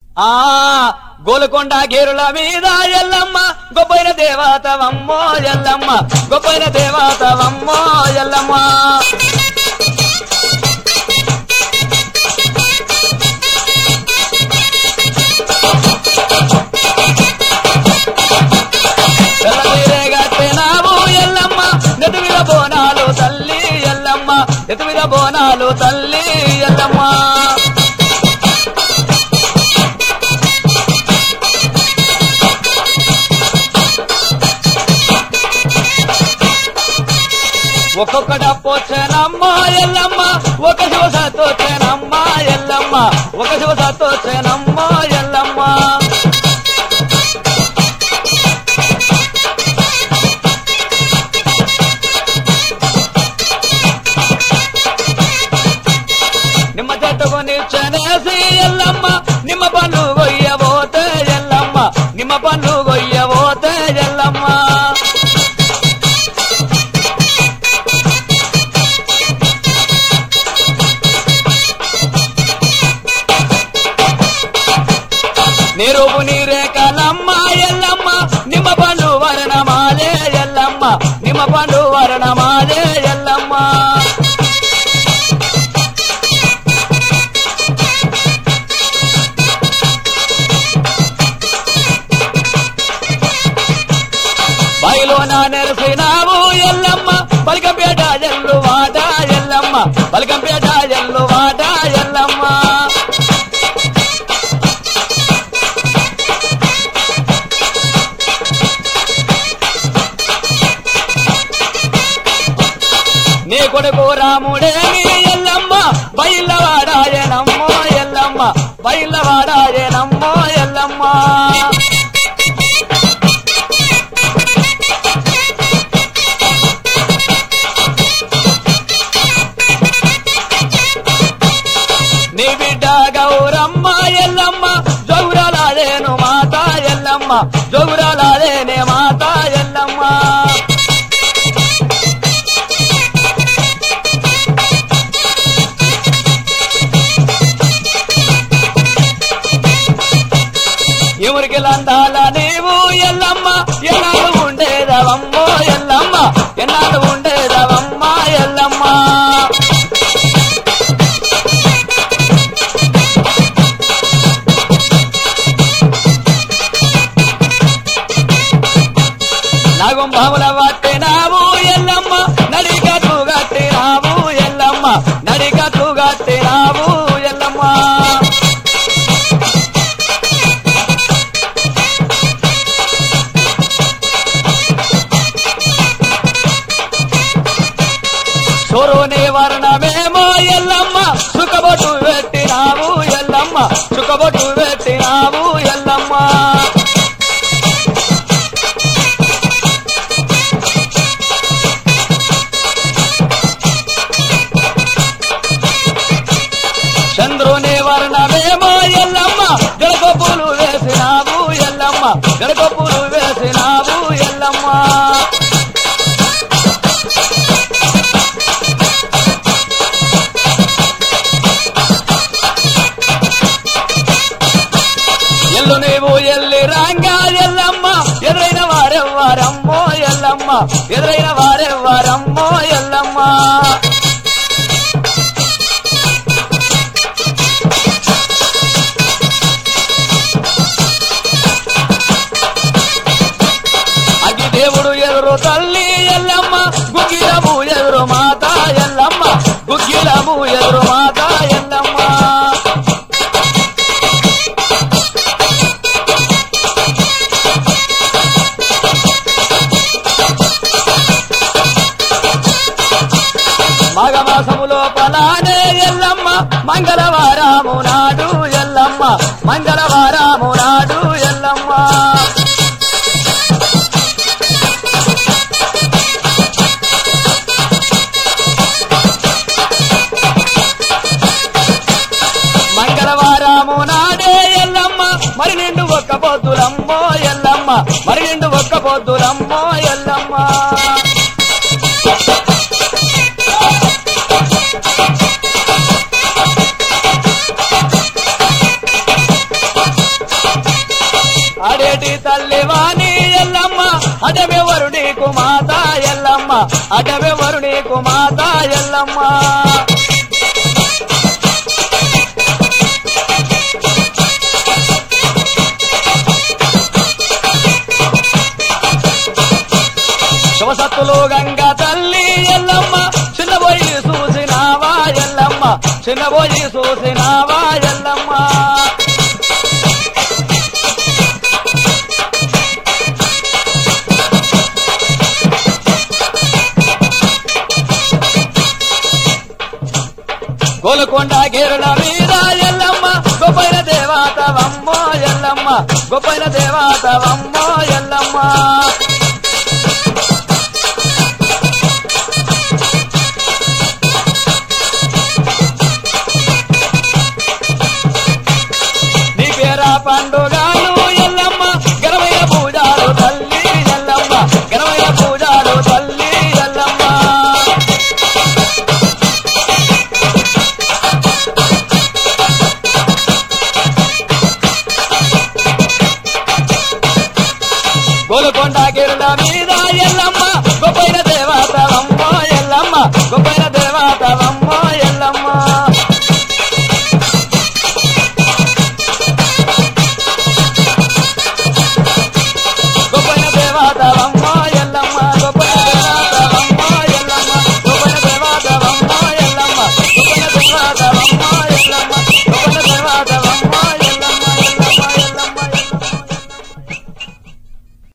ఆ గోలుకొండ గేరుల మీద ఎల్లమ్మ గొప్పైన దేవతవమ్మో ఎల్లమ్మ గొప్పైన దేవతవమ్మో ఎల్లమ్మ తెల్లనీరే గట్టినావు ఎల్లమ్మ నెత్తి మీద బోనాలు తల్లి ఎల్లమ్మ నెత్తి మీద బోనాలు తల్లి ఎల్లమ్మ ఒక్కొక్క డప్పొచ్చేనమ్మ ఎల్లమ్మ ఒక శివసత్తొచ్చేనమ్మ ఎల్లమ్మ ఒక శివసత్తొచ్చేనమ్మ ఎల్లమ్మ నిమ్మ చెట్టుకు నిల్చనేసి ఎల్లమ్మ నిమ్మ పండ్లు గొయ్యబోతే ఎల్లమ్మ నిమ్మ పండ్లు గొయ్యబోతే ఎల్లమ్మ నీరుపు నీరే కలమ్మ ఎల్లమ్మ నిమ్మ పండు వర్ణమాలే ఎల్లమ్మ నిమ్మ పండు వర్ణమాలే ఎల్లమ్మ బయలున నెరసినావు ఎల్లమ్మ పలికంపేట ఎల్లు వాట ఎల్లమ్మ పలికంపేట ఎల్లు వాట ఎల్లమ్మ నీ కొడుకు రాముడే నీ ఎల్లమ్మ బయలవాడాయనమ్మో ఎల్లమ్మ బయలవాడాయనమ్మో ఎల్లమ్మ నీ బిడ్డ గౌరమ్మ ఎల్లమ్మ జౌరాలేను మాత ఎల్లమ్మ జౌరాలేనే మాత ఎల్లమ్మ ఎవరికి లందాల నీవు ఎల్లమ్మ ఎన్నాడు ఉండేదవమ్మో ఎల్లమ్మ ఎన్నాడు ఉండేదవమ్మ ఎల్లమ్మ నాగుంబాముల పట్టినావు ఎల్లమ్మ నడికట్లు కట్టినావు ఎల్లమ్మ నడికట్లు కట్టినావు ఎల్లమ్మ సొరుని వర్ణమేమో ఎల్లమ్మ సుఖబొట్టు పెట్టినావు ఎల్లమ్మ సుఖబొట్టు పెట్టినావు ఎల్లమ్మ చంద్రుని వర్ణమేమో ఎల్లమ్మ జడకొప్పులు వేసినావు ఎల్లమ్మ జడకొప్పులు వేసినావు ఎల్లమ్మ ఎల్లు నీవు ఎల్లి రాంగా ఎల్లమ్మ ఎదురైన వారెవ్వారమ్మో ఎల్లమ్మ ఎదురైన వారెవ్వారమ్మో ఎల్లమ్మ అగ్గి దేవుడు ఎదురు తల్లి ఎల్లమ్మ గుగ్గిలము ఎదురు మాత ఎల్లమ్మ గుగ్గిలము ఎదురు మాత ఎల్లమ్మ మగమాసములో పలానే ఎల్లమ్మ మంగళవారము నాడు ఎల్లమ్మ మంగళవారము నాడు ఎల్లమ్మ మంగళవారము నాడే ఎల్లమ్మ మరి నిండు ఒక్క పొద్దులమ్మో ఎల్లమ్మ మరి నిండు ఒక్క పొద్దులమ్మో ఎల్లమ్మ తల్లివాణి ఎల్లమ్మ అడవెవరు నీకు మాత ఎల్లమ్మ అడవెవరు నీకు మాత ఎల్లమ్మ శివసత్తులు గంగా తల్లి ఎల్లమ్మ చిన్నబోయి చూసినావా ఎల్లమ్మ చిన్నబోయి చూసినావా ఎల్లమ్మ గోలుకొండ గేరుల మీద ఎల్లమ్మ గొప్పైన దేవాతవమ్మో ఎల్లమ్మ గొప్పైన దేవాతవమ్మో ఎల్లమ్మ నీ పేర పండుగ